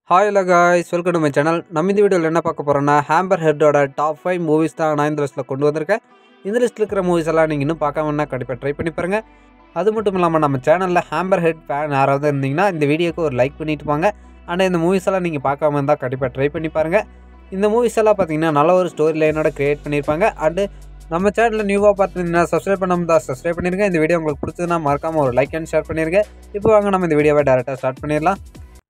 hi hello guys welcome to my channel நம்ம இந்த வீடியோவில் என்ன பார்க்க போகிறோம்னா ஹேம்பர் ஹெட்டோட டாப் ஃபைவ் மூவிஸ் தான் நான் இந்த லிஸ்ட்டில் கொண்டு வந்திருக்கேன் இந்த லிஸ்ட்டில் இருக்கிற மூவிஸ் எல்லாம் நீங்கள் இன்னும் பார்க்காமன்னா கண்டிப்பாக ட்ரை பண்ணி பாருங்க அது மட்டும் இல்லாமல் நம்ம சேனலில் ஹேம்பர் ஹெட் ஃபேன் யாராவது இருந்தீங்கன்னா இந்த வீடியோக்கு ஒரு லைக் பண்ணிட்டு வாங்க அண்ட் இந்த மூவிஸ் எல்லாம் நீங்கள் பார்க்காம இருந்தால் கண்டிப்பாக ட்ரை பண்ணி பாருங்கள் இந்த மூவிஸ் எல்லாம் பார்த்தீங்கன்னா நல்ல ஒரு ஸ்டோரி லைனோட க்ரியேட் பண்ணியிருப்பாங்க அண்டு நம்ம சேனலில் நியூவாக பார்த்துருந்தீங்கன்னா சப்ஸ்கிரைப் பண்ணாமல் தான் சப்ஸ்கிரைப் பண்ணிருங்க இந்த வீடியோ உங்களுக்கு பிடிச்சதுன்னா மறக்காமல் ஒரு லைக் அண்ட் ஷேர் பண்ணிருங்க இப்போ வாங்க நம்ம இந்த வீடியோவை டேரெக்டாக ஸ்டார்ட் பண்ணிடலாம்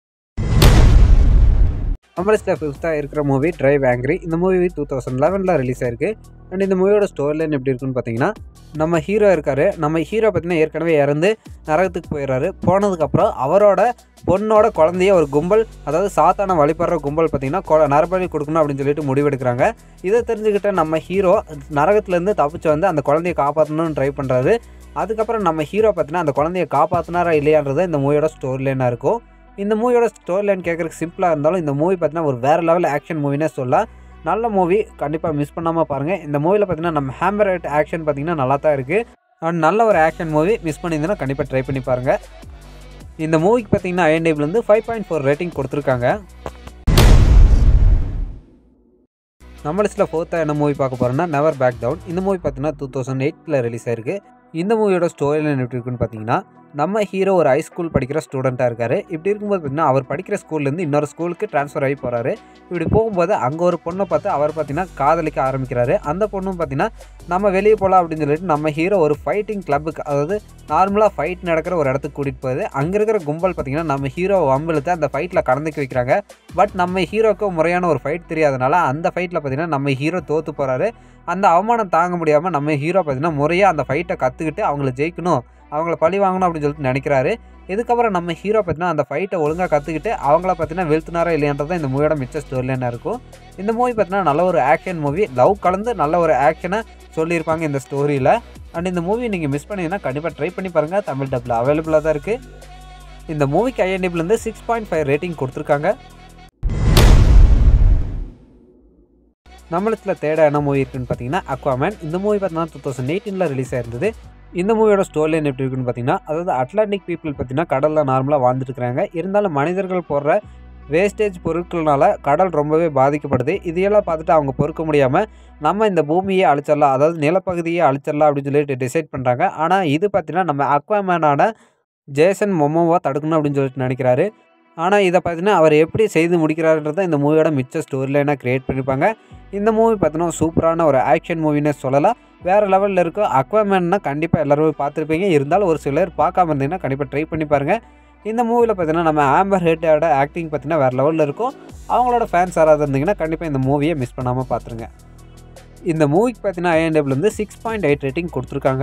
நம்ம லிஸ்ட்டில் ஃபிஃப்த்தாக இருக்கிற மூவி ட்ரைவ் ஆங்கிரி இந்த மூவி டூ தௌசண்ட் லெவனில் ரிலீஸ் ஆயிருக்கு அண்ட் இந்த மூவியோட ஸ்டோரி லைன் எப்படி இருக்குன்னு பார்த்தீங்கன்னா நம்ம ஹீரோ இருக்கார் நம்ம ஹீரோ பார்த்தீங்கன்னா ஏற்கனவே இறந்து நரகத்துக்கு போயிடுறாரு போனதுக்கப்புறம் அவரோட பொண்ணோட குழந்தைய ஒரு கும்பல் அதாவது சாத்தான வழிபடுற கும்பல் பார்த்தீங்கன்னா கொ நரபலி கொடுக்கணும் அப்படின்னு சொல்லிட்டு முடிவெடுக்கிறாங்க இதை தெரிஞ்சுக்கிட்ட நம்ம ஹீரோ நரகத்துலேருந்து தப்பிச்சு வந்து அந்த குழந்தைய காப்பாற்றணும்னு ட்ரை பண்ணுறாரு அதுக்கப்புறம் நம்ம ஹீரோ பார்த்தீங்கன்னா அந்த குழந்தைய காப்பாற்றினாரா இல்லையான்றது இந்த மூவியோட ஸ்டோரி லைனாக இருக்கும் இந்த மூவியோட ஸ்டோரி லைன் கேட்குறதுக்கு சிம்பிளாக இருந்தாலும் இந்த மூவி பார்த்தீங்கன்னா ஒரு வேறு லெவல் ஆக்ஷன் மூவினே சொல்லலாம் நல்ல மூவி கண்டிப்பாக மிஸ் பண்ணாமல் பாருங்கள் இந்த மூவியில் பார்த்தீங்கன்னா நம்ம ஹேம்பர் ரேட் ஆக்ஷன் பார்த்தீங்கன்னா நல்லா தான் இருக்குது அண்ட் நல்ல ஒரு ஆக்ஷன் மூவி மிஸ் பண்ணியிருந்தீங்கன்னா கண்டிப்பாக ட்ரை பண்ணி பாருங்கள் இந்த மூவிக்கு பார்த்தீங்கன்னா ஐஎன்டிபிலேருந்து ஃபைவ் பாயிண்ட் ஃபோர் ரேட்டிங் கொடுத்துருக்காங்க நம்ம லிஸ்ட்டில் ஃபோர்த்தாக என்ன மூவி பார்க்க போகிறோம்னா நெவர் பேக் டவுன் இந்த மூவி பார்த்தீங்கன்னா டூ தௌசண்ட் எயிட்டில் ரிலீஸ் ஆயிருக்கு இந்த மூவியோட ஸ்டோரி லைன் எப்படி இருக்குன்னு பார்த்தீங்கன்னா நம்ம ஹீரோ ஒரு ஹை ஸ்கூல் படிக்கிற ஸ்டூடெண்ட்டாக இருக்கார் இப்படி இருக்கும்போது பார்த்தீங்கன்னா அவர் படிக்கிற ஸ்கூல்லேருந்து இன்னொரு ஸ்கூலுக்கு ட்ரான்ஸ்ஃபர் ஆகி போகிறாரு இப்படி போகும்போது அங்கே ஒரு பொண்ணை பார்த்து அவர் பார்த்தீங்கன்னா காதலிக்க ஆரம்பிக்கிறாரு அந்த பொண்ணும் பார்த்தீங்கன்னா நம்ம வெளியே போகலாம் அப்படின்னு சொல்லிட்டு நம்ம ஹீரோ ஒரு ஃபைட்டிங் கிளப்புக்கு அதாவது நார்மலாக ஃபைட் நடக்கிற ஒரு இடத்துக்கு கூட்டிகிட்டு போகுது அங்கே இருக்கிற கும்பல் பார்த்தீங்கன்னா நம்ம ஹீரோ வம்பிழுத்து அந்த ஃபைட்டில் கலந்துக்க வைக்கிறாங்க பட் நம்ம ஹீரோக்கு முறையான ஒரு ஃபைட் தெரியாதனால அந்த ஃபைட்டில் பார்த்தீங்கன்னா நம்ம ஹீரோ தோற்று போகிறாரு அந்த அவமானம் தாங்க முடியாமல் நம்ம ஹீரோ பார்த்தீங்கன்னா முறையாக அந்த ஃபைட்டை கற்றுக்கிட்டு அவங்கள ஜெயிக்கணும் அவங்கள பழி வாங்கணும் அப்படின்னு சொல்லிட்டு நினைக்கிறாரு இதுக்கப்புறம் நம்ம ஹீரோ பார்த்தீங்கன்னா அந்த ஃபைட்டை ஒழுங்காக கற்றுக்கிட்டு அவங்கள பார்த்தீங்கன்னா வெளுத்துனாரா இல்லையான்றது தான் இந்த மூவியோட மிச்ச ஸ்டோரிலேனா இருக்கும் இந்த மூவி பார்த்தீங்கன்னா நல்ல ஒரு ஆக்ஷன் மூவி லவ் கலந்து நல்ல ஒரு ஆக்ஷனை சொல்லியிருப்பாங்க இந்த ஸ்டோரியில் அண்ட் இந்த மூவி நீங்கள் மிஸ் பண்ணீங்கன்னா கண்டிப்பாக ட்ரை பண்ணி பாருங்கள் தமிழ் டப்பில் அவைலபிளாக தான் இருக்குது இந்த மூவிக்கு ஐஎன்டிபிலேருந்து சிக்ஸ் பாயிண்ட் ஃபைவ் ரேட்டிங் கொடுத்துருக்காங்க நம்மளத்தில் தேட என்ன மூவி இருக்குன்னு பார்த்தீங்கன்னா அக்வாமேன் இந்த மூவி பார்த்தீங்கன்னா டூ தௌசண்ட் எயிட்டீனில் ரிலீஸ் ஆயிருந்தது இந்த மூவியோட ஸ்டோரி லைன் எப்படி இருக்குன்னு பார்த்தீங்கன்னா அதாவது அட்லாண்டிக் பீப்புள் பார்த்தீங்கன்னா கடலில் நார்மலாக வாழ்ந்துட்டு இருக்கிறாங்க இருந்தாலும் மனிதர்கள் போடுற வேஸ்டேஜ் பொருட்கள்னால கடல் ரொம்பவே பாதிக்கப்படுது இதையெல்லாம் பார்த்துட்டு அவங்க பொறுக்க முடியாமல் நம்ம இந்த பூமியை அழிச்சிடலாம் அதாவது நிலப்பகுதியை அழிச்சிடலாம் அப்படின்னு சொல்லிட்டு டிசைட் பண்ணுறாங்க ஆனால் இது பார்த்தீங்கன்னா நம்ம அக்வாமேனான ஜேசன் மொமோவா தடுக்கணும் அப்படின்னு சொல்லிட்டு நினைக்கிறாரு ஆனால் இதை பார்த்தீங்கன்னா அவர் எப்படி செய்து முடிக்கிறாருன்றத இந்த மூவியோட மிச்ச ஸ்டோரி லைனாக க்ரியேட் பண்ணியிருப்பாங்க இந்த மூவி பார்த்தீங்கன்னா சூப்பரான ஒரு ஆக்ஷன் மூவினே சொல்லலாம் வேறு லெவலில் இருக்கும் அக்வாமேன்னா கண்டிப்பாக எல்லோரும் பார்த்துருப்பீங்க இருந்தாலும் ஒரு சிலர் பார்க்காம இருந்தீங்கன்னா கண்டிப்பாக ட்ரை பண்ணி பாருங்கள் இந்த மூவியில் பார்த்தீங்கன்னா நம்ம ஆம்பர் ஹெட்டோட ஆக்டிங் பார்த்தீங்கன்னா வேறு லெவலில் இருக்கும் அவங்களோட ஃபேன்ஸ் யாராவது இருந்தீங்கன்னா கண்டிப்பாக இந்த மூவியை மிஸ் பண்ணாமல் பார்த்துருங்க இந்த மூவிக்கு பார்த்தீங்கன்னா ஐஎன்டபிள்லேருந்து சிக்ஸ் பாயிண்ட் எயிட் ரேட்டிங் கொடுத்துருக்காங்க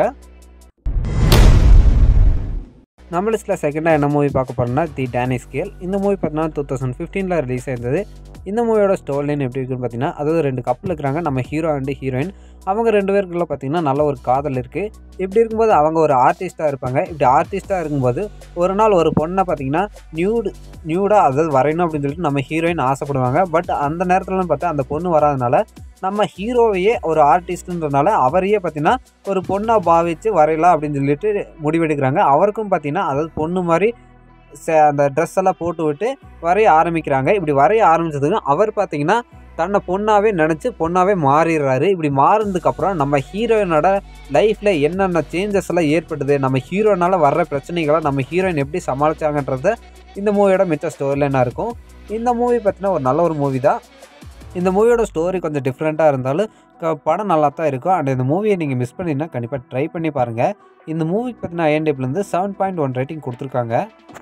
நம்ம லிஸ்ட்டில் செகண்டாக என்ன மூவி பார்க்க போகிறோம்னா தி டேனி ஸ்கேல் இந்த மூவி பார்த்தீங்கன்னா டூ தௌசண்ட் ஃபிஃப்டீனில் ரிலீஸ் ஆயிருந்தது இந்த மூவியோட ஸ்டோரி லைன் எப்படி இருக்குன்னு பார்த்தீங்கன்னா அதாவது ரெண்டு கப்பல் இருக்கிறாங்க நம்ம ஹீரோ அண்டு ஹீரோயின் அவங்க ரெண்டு பேருக்குள்ள பார்த்தீங்கன்னா நல்ல ஒரு காதல் இருக்குது இப்படி இருக்கும்போது அவங்க ஒரு ஆர்டிஸ்ட்டாக இருப்பாங்க இப்படி ஆர்டிஸ்ட்டாக இருக்கும்போது ஒரு நாள் ஒரு பொண்ணை பார்த்தீங்கன்னா நியூடு நியூடாக அதாவது வரையணும் அப்படின்னு சொல்லிட்டு நம்ம ஹீரோயின் ஆசைப்படுவாங்க பட் அந்த நேரத்துலன்னு பார்த்தா அந்த பொண்ணு வராதனால நம்ம ஹீரோவையே ஒரு ஆர்டிஸ்ட்டுன்றதுனால அவரையே பார்த்தீங்கன்னா ஒரு பொண்ணாக பாவிச்சு வரையலாம் அப்படின்னு சொல்லிட்டு முடிவெடுக்கிறாங்க அவருக்கும் பார்த்தீங்கன்னா அதாவது பொண்ணு மாதிரி அந்த ட்ரெஸ் எல்லாம் போட்டு விட்டு வரைய ஆரம்பிக்கிறாங்க இப்படி வரைய ஆரம்பிச்சதுக்கு அவர் பார்த்தீங்கன்னா தன்னை பொண்ணாகவே நினச்சி பொண்ணாகவே மாறிடுறாரு இப்படி மாறினதுக்கப்புறம் நம்ம ஹீரோயினோட லைஃப்பில் என்னென்ன சேஞ்சஸ் எல்லாம் ஏற்படுது நம்ம ஹீரோயினால் வர்ற பிரச்சனைகளை நம்ம ஹீரோயின் எப்படி சமாளித்தாங்கன்றத இந்த மூவியோட மிச்ச ஸ்டோரிலைனாக இருக்கும் இந்த மூவி பார்த்தீங்கன்னா ஒரு நல்ல ஒரு மூவி தான் இந்த மூவியோட ஸ்டோரி கொஞ்சம் டிஃப்ரெண்ட்டாக இருந்தாலும் க படம் நல்லா தான் இருக்கும் அண்ட் இந்த மூவியை நீங்கள் மிஸ் பண்ணிங்கன்னா கண்டிப்பாக ட்ரை பண்ணி பாருங்கள் இந்த மூவிக்கு பார்த்தீங்கன்னா ஐஎன்டிப்லேருந்து செவன் பாயிண்ட் ஒன் ரேட்டிங் கொடுத்துருக்காங்க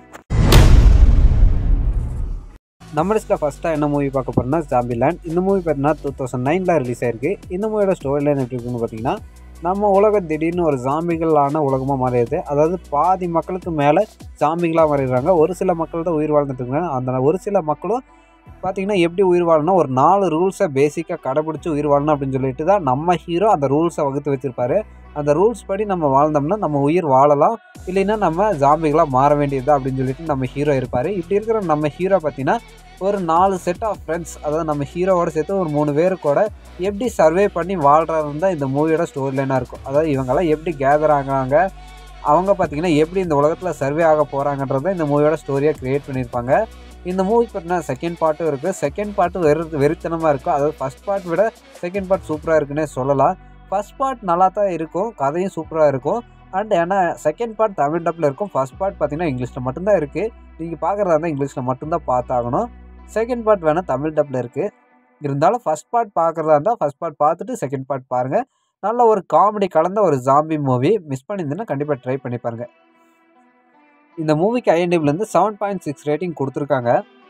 நம்ம லிஸ்ட்டில் ஃபஸ்ட்டாக என்ன மூவி பார்க்க போகிறோம்னா ஜாம்பிலேண்ட் இந்த மூவி பார்த்தீங்கன்னா டூ தௌசண்ட் நைனில் ரிலீஸ் ஆயிருக்கு இந்த மூவியோட ஸ்டோரி லைன் எப்படி இருக்குன்னு பார்த்தீங்கன்னா நம்ம உலகம் திடீர்னு ஒரு ஜாம்பிகளான உலகமாக மாறிடுது அதாவது பாதி மக்களுக்கு மேலே ஜாம்பிகளாக மாறிடுறாங்க ஒரு சில மக்கள் தான் உயிர் வாழ்ந்துட்டு இருக்காங்க அந்த ஒரு சில மக்களும் பார்த்தீங்கன்னா எப்படி உயிர் வாழணும் ஒரு நாலு ரூல்ஸை பேசிக்காக கடைபிடிச்சி உயிர் வாழணும் அப்படின்னு சொல்லிட்டு தான் நம்ம ஹீரோ அந்த ரூல்ஸை வகுத்து வச்சுருப்பாரு அந்த ரூல்ஸ் படி நம்ம வாழ்ந்தோம்னா நம்ம உயிர் வாழலாம் இல்லைன்னா நம்ம ஜாம்பிகளாக மாற வேண்டியது அப்படின்னு சொல்லிட்டு நம்ம ஹீரோ இருப்பார் இப்படி இருக்கிற நம்ம ஹீரோ பார்த்தீங்கன்னா ஒரு நாலு செட் ஆஃப் ஃப்ரெண்ட்ஸ் அதாவது நம்ம ஹீரோவோட சேர்த்து ஒரு மூணு பேர் கூட எப்படி சர்வே பண்ணி வாழ்கிறது தான் இந்த மூவியோட ஸ்டோரி லைனாக இருக்கும் அதாவது இவங்கெல்லாம் எப்படி கேதர் ஆகாங்க அவங்க பார்த்தீங்கன்னா எப்படி இந்த உலகத்தில் சர்வே ஆக போகிறாங்கன்றத இந்த மூவியோட ஸ்டோரியாக க்ரியேட் பண்ணியிருப்பாங்க இந்த மூவி பார்த்தீங்கன்னா செகண்ட் பார்ட்டும் இருக்குது செகண்ட் பார்ட்டு வெறு வெறித்தனமாக இருக்கும் அதாவது ஃபஸ்ட் பார்ட் விட செகண்ட் பார்ட் சூப்பராக இருக்குன்னே சொல்லலாம் ஃபஸ்ட் பார்ட் நல்லா தான் இருக்கும் கதையும் சூப்பராக இருக்கும் அண்ட் ஏன்னா செகண்ட் பார்ட் தமிழ் டப்பில் இருக்கும் ஃபஸ்ட் பார்ட் பார்த்தீங்கன்னா இங்கிலீஷில் மட்டும்தான் இருக்குது நீங்கள் பார்க்குறதா இருந்தால் இங்கிலீஷில் மட்டும்தான் பார்த்தாகணும் செகண்ட் பார்ட் வேணால் தமிழ் டப்பில் இருக்குது இருந்தாலும் ஃபஸ்ட் பார்ட் பார்க்குறதா இருந்தால் ஃபஸ்ட் பார்ட் பார்த்துட்டு செகண்ட் பார்ட் பாருங்கள் நல்ல ஒரு காமெடி கலந்த ஒரு ஜாம்பி மூவி மிஸ் பண்ணியிருந்தேன்னா கண்டிப்பாக ட்ரை பண்ணி பாருங்கள் இந்த மூவிக்கு ஐஎன்டிபிலேருந்து செவன் பாயிண்ட் சிக்ஸ் ரேட்டிங் கொடுத்துருக்காங்க